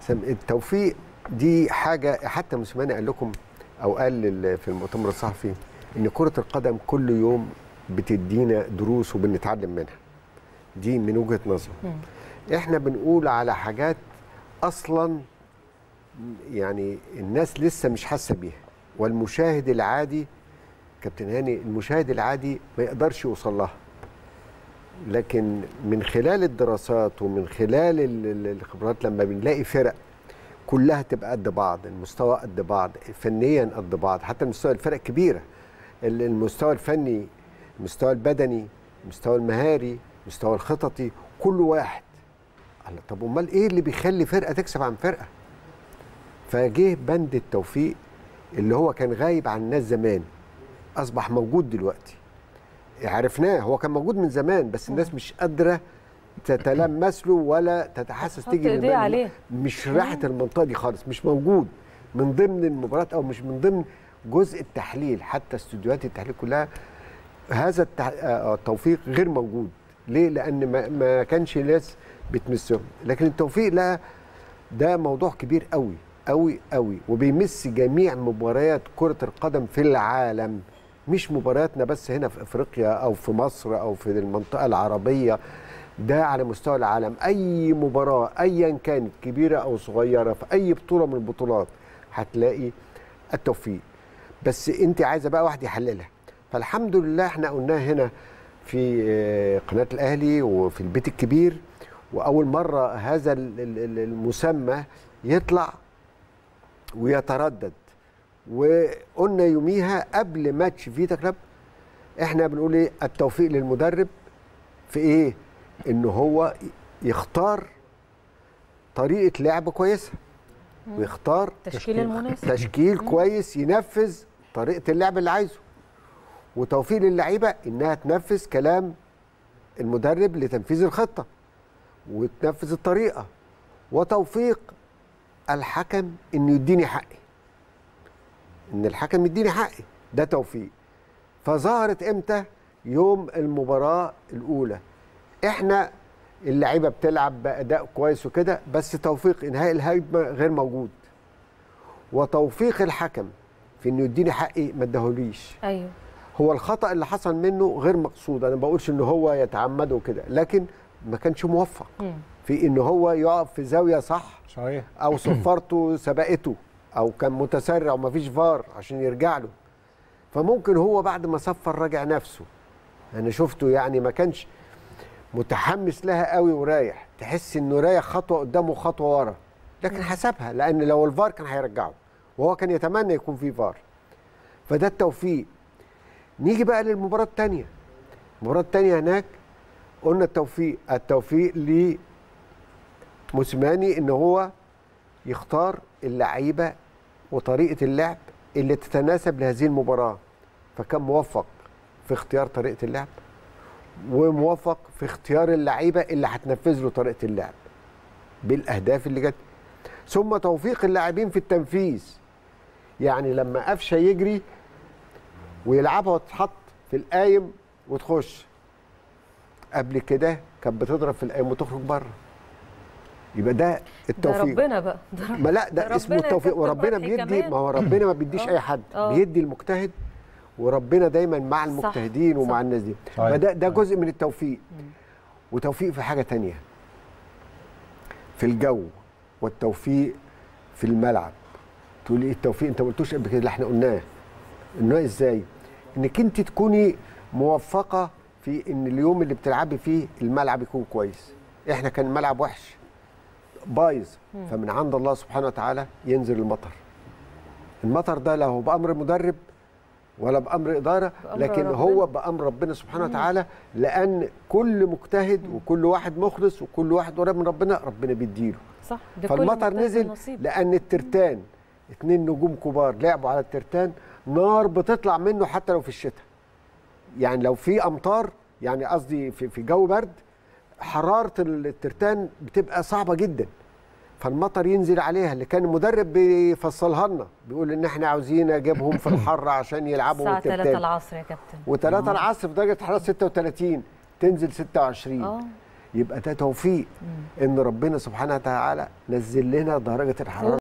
سم- التوفيق دي حاجه حتى موسيماني قال لكم او قال لل- في المؤتمر الصحفي ان كره القدم كل يوم بتدينا دروس وبنتعلم منها دي من وجهه نظري احنا بنقول على حاجات اصلا يعني الناس لسه مش حاسه بيها والمشاهد العادي كابتن هاني المشاهد العادي ما يقدرش يوصل لها لكن من خلال الدراسات ومن خلال ال- ال- الخبرات لما بنلاقي فرق كلها تبقى قد بعض المستوى قد بعض فنيا قد بعض حتى المستوى الفرق كبيره ال- المستوى الفني المستوى البدني المستوى المهاري المستوى الخططي كل واحد الله طب امال ايه اللي بيخلي فرقه تكسب عن فرقه فجه بند التوفيق اللي هو كان غايب عن الناس زمان اصبح موجود دلوقتي عرفناه هو كان موجود من زمان بس الناس مش قادره تتلمس له ولا تتحسس تحط تيجي إيديها للبال- عليه. مش راحه المنطقه دي خالص مش موجود من ضمن المباريات او مش من ضمن جزء التحليل حتى استوديوهات التحليل كلها هذا التح... آه، التوفيق غير موجود ليه لان ما, ما كانش ناس بتمسهم لكن التوفيق لا ده موضوع كبير قوي قوي قوي وبيمس جميع مباريات كرة القدم في العالم مش مبارياتنا بس هنا في افريقيا او في مصر او في المنطقة العربية ده على مستوى العالم اي مباراة ايا كانت كبيرة او صغيرة في اي بطولة من البطولات هتلاقي التوفيق بس انت عايزة بقى واحد يحللها فالحمد لله احنا قلناه هنا في آه، قناة الاهلي وفي البيت الكبير واول مرة هذا ال- ال- ال- المسمى يطلع ويتردد وقلنا يوميها قبل ماتش فيتا كلاب احنا بنقول ايه التوفيق للمدرب في ايه ان هو يختار طريقه لعب كويسه ويختار التشكيل المناسب تشكيل كويس ينفذ طريقه اللعب اللي عايزه وتوفيق للعيبه انها تنفذ كلام المدرب لتنفيذ الخطه وتنفذ الطريقه وتوفيق الحكم انه يديني حقي ان الحكم يديني حقي ده توفيق فظهرت امتى يوم المباراه الاولى احنا اللعيبه بتلعب باداء كويس وكده بس توفيق انهاء الهجمه غير موجود وتوفيق الحكم في انه يديني حقي ما اداهوليش ايوه هو الخطا اللي حصل منه غير مقصود انا ما بقولش ان هو يتعمد وكده لكن ما كانش موفق مم. في ان هو يقف في زاويه صح صحيح او صفارته سبقته او كان متسرع وما فيش فار عشان يرجع له فممكن هو بعد ما صفر راجع نفسه انا شفته يعني ما كانش متحمس لها قوي ورايح تحس انه رايح خطوه قدامه خطوه ورا لكن حسبها لان لو الفار كان هيرجعه وهو كان يتمنى يكون في فار فده التوفيق نيجي بقى للمباراه الثانيه المباراه الثانيه هناك قلنا التوفيق التوفيق لموسيماني ان هو يختار اللعيبه وطريقه اللعب اللي تتناسب لهذه المباراه فكان موفق في اختيار طريقه اللعب وموفق في اختيار اللعيبه اللي هتنفذ له طريقه اللعب بالاهداف اللي جت ثم توفيق اللاعبين في التنفيذ يعني لما قفشه يجري ويلعبها وتتحط في القايم وتخش قبل كده كانت بتضرب في القايم وتخرج بره يبقى ده ده التوفيق ربنا بقى ده رب- ما لا ده ده اسمه ربنا يا التوفيق كابتن وربنا فتحي بيدي كمان. ما هو ربنا ما بيديش آه. اي حد آه. بيدي المجتهد وربنا دايما مع صح. المجتهدين ومع صح. الناس دي صحيح. فده ده صحيح. جزء من التوفيق وتوفيق في حاجه تانية في الجو والتوفيق في الملعب تقولي ايه التوفيق انت ما قلتوش قبل كده لا احنا قلناه قلناه ازاي انك انت تكوني موفقه في ان اليوم اللي بتلعبي فيه الملعب يكون كويس احنا كان الملعب وحش بايظ فمن عند الله سبحانه وتعالى ينزل المطر المطر ده لا هو بامر مدرب ولا بامر اداره بأمر لكن ربنا. هو بامر ربنا سبحانه وتعالى لان كل مجتهد وكل واحد مخلص وكل واحد قريب من ربنا ربنا بيديله صح ده كل فالمطر مجتهد نزل نصيب. لان الترتان اتنين نجوم كبار لعبوا على الترتان نار بتطلع منه حتى لو في الشتاء يعني لو في امطار يعني قصدي في في جو برد حراره الترتان بتبقى صعبه جدا فالمطر ينزل عليها اللي كان المدرب بيفصلها لنا بيقول ان احنا عاوزين اجيبهم في الحر عشان يلعبوا الساعة 3 الترتان العصر يا كابتن و3 العصر في درجه حراره 36 تنزل 26 اه يبقى ده توفيق ان ربنا سبحانه وتعالى نزل لنا درجه الحراره